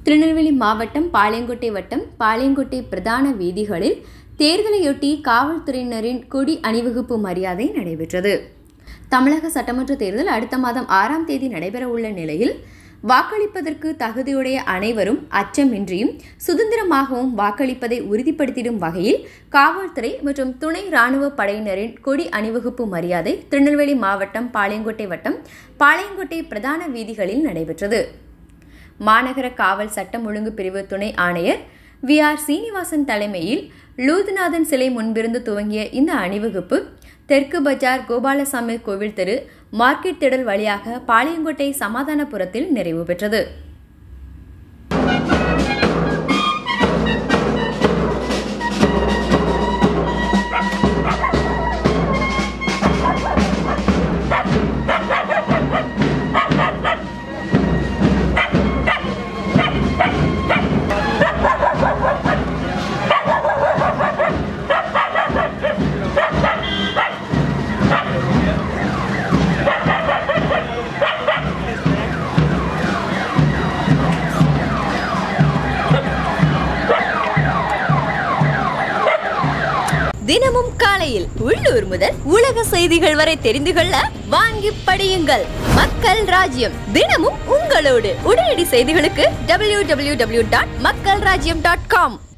திருநெல்வேலி மாவட்டம் பாளையங்கோட்டை வட்டம் பாளையங்கோட்டை பிரதான வீதிகளில் தேர்தலையொட்டி காவல்துறையினரின் கொடி அணிவகுப்பு மரியாதை நடைபெற்றது தமிழக சட்டமன்ற தேர்தல் அடுத்த மாதம் ஆறாம் தேதி நடைபெறவுள்ள நிலையில் வாக்களிப்பதற்கு தகுதியுடைய அனைவரும் அச்சமின்றியும் சுதந்திரமாகவும் வாக்களிப்பதை உறுதிப்படுத்திடும் வகையில் காவல்துறை மற்றும் துணை ராணுவ படையினரின் கொடி அணிவகுப்பு மரியாதை திருநெல்வேலி மாவட்டம் பாளையங்கோட்டை வட்டம் பாளையங்கோட்டை பிரதான வீதிகளில் நடைபெற்றது மாநகர காவல் சட்டம் ஒழுங்கு பிரிவு துணை ஆணையர் வி ஆர் சீனிவாசன் தலைமையில் லூத்நாதன் சிலை முன்பிருந்து துவங்கிய இந்த அணிவகுப்பு தெற்கு பஜார் கோபாலசாமி கோவில் தெரு மார்க்கெட் திடல் வழியாக பாளையங்கோட்டை சமாதானபுரத்தில் நிறைவு பெற்றது தினமும் காலையில் உள்ளூர் முதல் உலக செய்திகள் வரை தெரிந்து கொள்ள வாங்கி படியுங்கள் மக்கள் ராஜ்யம் தினமும் உங்களோடு உடனடி செய்திகளுக்கு டபிள்யூ டபிள்யூ டபிள்யூ டாட் மக்கள் ராஜ்யம் டாட் காம்